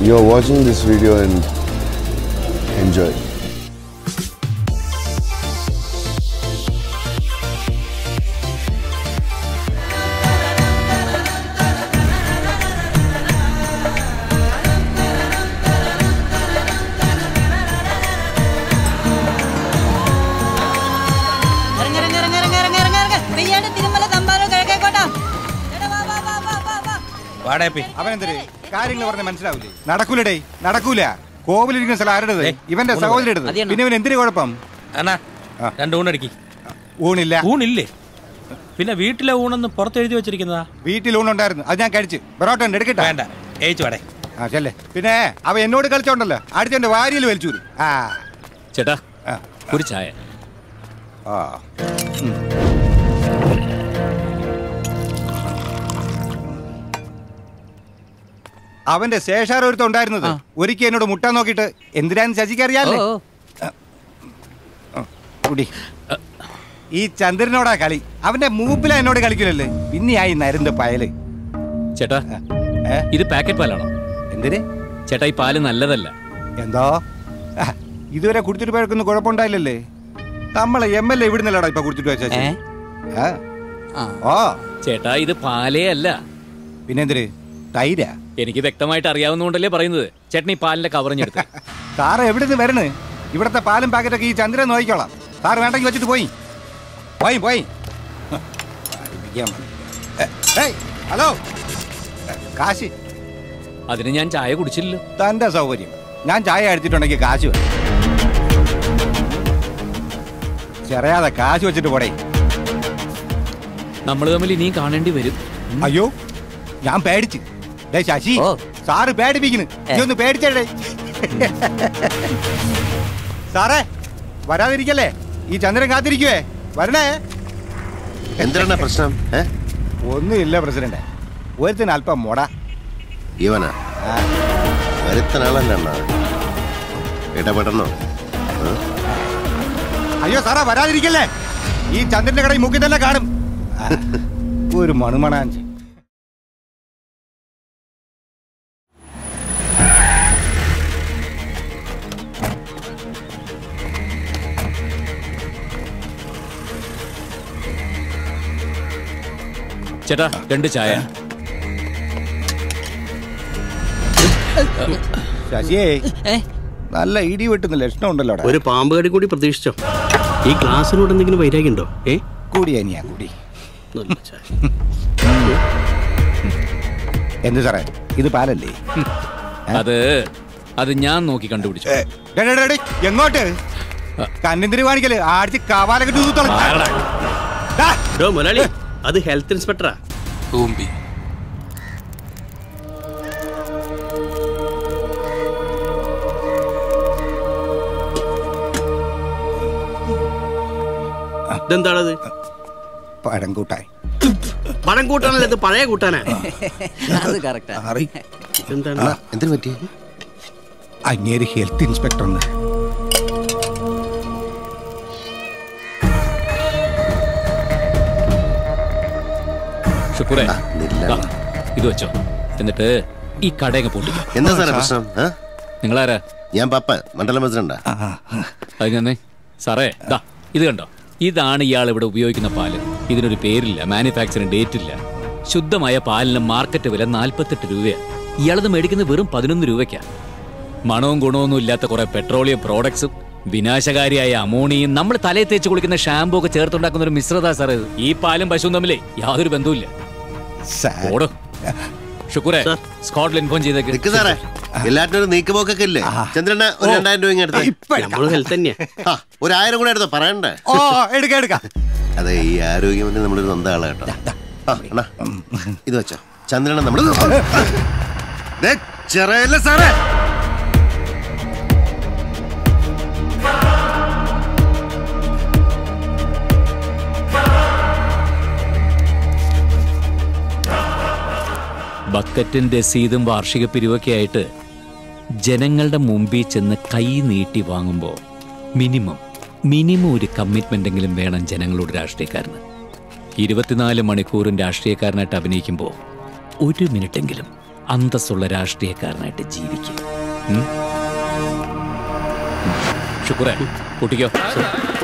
You are watching this video and enjoy. ഇറങ്ങ് ഇറങ്ങ് ഇറങ്ങ് ഇറങ്ങ് ഇറങ്ങ് ഇറങ്ങ് ഇറങ്ങ്. നെയ്യാട് തിരുമല തമ്പാനൂർ കിഴക്കേക്കോട്ട എടാ, വാ, വാ, വാ, വാ, വാ, വാ. വാടേപ്പി അവനെന്തര് കാര്യങ്ങൾ പറഞ്ഞ മനസ്സിലാവില്ലേ നടക്കൂലടേ നടക്കൂല കോവിലിരിക്കുന്ന സ്ഥലം ആരുടേത് ഏയ്, ഇവന്റെ ഊണ് സഹോദരിയുടേത് മതിയെണ്ണ. പിന്നെ ഇവൻ എന്തിനു കുഴപ്പം അണ്ണാ ആ. രണ്ട് ഊണടിക്കി ഊണില്ല ഊണില്ലേ പിന്നെ വീട്ടിലെ ഊണെന്ന് പുറത്ത് എഴുതി വെച്ചിരിക്കുന്നതാ വീട്ടിൽ ഊണുണ്ടായിരുന്നു അത് ഞാൻ കഴിച്ചു പൊറോട്ട ഉണ്ട് എടുക്കട്ടെ വേണ്ട ഏച്ചു വാടേ ആ ചെല്ലേ പിന്നെ അവ എന്നോട് കളിച്ചോണ്ടല്ലോ അടിച്ചോണ്ട് വാരിയിൽ വലിച്ചൂര് ആ ചേട്ടാ ആ, ഒരു ചായ ആ ഉം. അവന്റെ ശേഷാരൊരുത്തം ഉണ്ടായിരുന്നത് ഒരിക്കൽ എന്നോട് മുട്ടാൻ നോക്കിയിട്ട് എന്തിനാന്ന് ശശിക്ക് അറിയാല്ലേ ഓ, കുടി ഈ ചന്ദ്രനോടാ കളി അവന്റെ മൂപ്പില എന്നോട് കളിക്കില്ലല്ലേ പിന്നെയായി നരുந்த പയല് ചേട്ടാ ഏ? ഇത് പാക്കറ്റ് പാലാണോ എന്തിന് ചേട്ടാ ഈ പാല് നല്ലതല്ല എന്തോ ആ, ഇതുവരെ കുടിച്ചിട്ട് പോയക്കൊന്നും കുഴപ്പമുണ്ടായില്ലല്ലേ നമ്മളെ എം എൽ എ ഇവിടുന്നല്ലടാ ഇപ്പൊ കുടിച്ചിട്ട് വെച്ചാ ഏ? ആ ആ. ഓ ചേട്ടാ ഇത് പാലേ അല്ല പിന്നെന്തിന് തൈരാ എനിക്ക് വ്യക്തമായിട്ട് അറിയാവുന്നതുകൊണ്ടല്ലേ പറയുന്നത് ചേട്ടൻ ഈ പാലിന്റെ കവറിഞ്ഞെടുത്ത് സാറ് എവിടെ നിന്ന് വരണ് ഇവിടത്തെ പാലും പാക്കറ്റൊക്കെ ഈ ചന്ദ്രൻ നോക്കിക്കോളാം സാറ് വേണ്ടെങ്കിൽ വെച്ചിട്ട് പോയി പോയി പോയി പഠിപ്പിക്കാൻ വന്നു. ഏ, ഏയ്, ഹലോ ഏ, കാശ് അതിന് ഞാൻ ചായ കുടിച്ചില്ലല്ലോ തന്റെ സൗകര്യം ഞാൻ ചായ അടിച്ചിട്ടുണ്ടെങ്കിൽ കാശ് വേണം ചെറിയാതെ കാശ് വെച്ചിട്ട് പോടേ നമ്മൾ തമ്മിൽ ഇനിയും കാണേണ്ടി വരും അയ്യോ ഞാൻ പേടിച്ച് ദേ ശശി ഓ. സാറ് പേടിപ്പിക്കുന്നു നീ ഒന്ന് പേടിച്ചേ സാറേ വരാതിരിക്കല്ലേ ഈ ചന്ദ്രൻ കാത്തിരിക്കുവേ വരണേ എന്താണ് പ്രശ്നം ഏ ഒന്നുമില്ല പ്രസിഡന്റ് ഒരുത്തിന് അല്പം മുട ഇവനാ ആ, വരുത്തനാളല്ല അണ്ണാ ഇടപെടണോ ഏ? അയ്യോ സാറാ വരാതിരിക്കല്ലേ ഈ ചന്ദ്രന്റെ കടയിൽ മുക്കി തന്നെ കാണും ആ, ഒരു മണുമണാഞ്ചി ചേട്ടാ രണ്ട് ചായ ശശിയേ ഏ? നല്ല ഇടി വെട്ടുന്ന ലക്ഷണം ഉണ്ടല്ലോ ഒരു പാമ്പ് കടി കൂടി പ്രതീക്ഷിച്ചോ ഈ ഗ്ലാസ്സിനോട് എന്തെങ്കിലും വൈരാഗ്യമുണ്ടോ ഏ കൂടി അനിയാ കൂടി നല്ല ചായ. എന്ത് സാറേ ഇത് പാലല്ലേ അത് അത് ഞാൻ നോക്കി കണ്ടുപിടിച്ചു ഏ, ഡേ, ഡേ, ഡേ, ഡേ, എങ്ങോട്ട് കണ്ണിന്തിരി കാണിക്കല് ആടിച്ച് കവാലൊക്കെ തൂത്തോളാം. ദാ, ഡോ മുരളി അത് ഹെൽത്ത് ഇൻസ്പെക്ടറാ ഇതെന്താണത് പഴം കൂട്ടായി പഴം കൂട്ടാനല്ല ഇത് പഴയ കൂട്ടാനാ അത് കറക്റ്റാ അറി എന്താണ് അണ്ണാ എന്തിനു പറ്റി അങ്ങേര് ഹെൽത്ത് ഇൻസ്പെക്ടർ ഒന്ന് ഷുക്കൂറേ ആ, നില്ല. ദാ, ഇത് വെച്ചോ എന്നിട്ട് ഈ കടയങ്ങ് പൊട്ടിക്കും എന്താ സാറേ പ്രശ്നം ഏ? നിങ്ങളാരാ ഞാൻ പപ്പ മണ്ഡലം പ്രസിഡന്റാ അത് തന്നെ സാറേ ദാ ഇത് കണ്ടോ ഇതാണ് ഇയാൾ ഇവിടെ ഉപയോഗിക്കുന്ന പാല് ഇതിനൊരു പേരില്ല മാനുഫാക്ചറിംഗ് ഡേറ്റ് ഇല്ല ശുദ്ധമായ പാലിന് മാർക്കറ്റ് വില നാൽപ്പത്തെട്ട് രൂപയാണ് ഇയാളത് മേടിക്കുന്നത് വെറും പതിനൊന്ന് രൂപയ്ക്കാ മണവും ഗുണമൊന്നും ഇല്ലാത്ത കുറെ പെട്രോളിയം പ്രോഡക്ട്സും വിനാശകാരിയായ അമോണിയും നമ്മൾ തലയിൽ തേച്ച് കുളിക്കുന്ന ഷാമ്പൂ ഒക്കെ ചേർത്തുണ്ടാക്കുന്ന ഒരു മിശ്രത സാറേ ഇത്. ഈ പാലും പശുവും തമ്മിലേ യാതൊരു ബന്ധവുമില്ല സാർ, ഓടോ ഷുക്കൂറെ സ്കോട്ടിൽ ഇൻഫോം ചെയ്തേക്ക് നിക്ക് സാറേ എല്ലാറ്റിനും ഒരു നീക്കുപോക്കൊക്കെ ഇല്ലേ ചന്ദ്രണ്ണ ഒരു രണ്ടായിരം രൂപ ഇങ്ങ് എടുത്തേ ഇപ്പൊ എടുക്കാം. നമ്മളും ഹെൽത്ത് തന്നെയാ ആ ഒരു ആയിരം കൂടെ എടുത്തോ പറയണ്ടേ ഓ എടുക്ക എടുക്ക അതെ ഈ ആരോഗ്യമന്ത്രി നമ്മളൊരു സ്വന്തം ആളാ കേട്ടോ ആ അണ്ണാ ഇത് വെച്ചോ ചന്ദ്രണ്ണ നമ്മള് ദേ, ചെറിയല്ല സാറേ ബക്കറ്റും രസീതും വാർഷിക പിരിവൊക്കെ ആയിട്ട് ജനങ്ങളുടെ മുമ്പിൽ ചെന്ന് കൈ നീട്ടി വാങ്ങുമ്പോൾ മിനിമം മിനിമം ഒരു കമ്മിറ്റ്മെന്റ് എങ്കിലും വേണം ജനങ്ങളോട് രാഷ്ട്രീയക്കാരന് ഇരുപത്തിനാല് മണിക്കൂറും രാഷ്ട്രീയക്കാരനായിട്ട് അഭിനയിക്കുമ്പോൾ ഒരു മിനിറ്റെങ്കിലും അന്തസ്സുള്ള രാഷ്ട്രീയക്കാരനായിട്ട് ജീവിക്കും ഉം? ഉം. ശുക്രേ കൂട്ടിക്കോ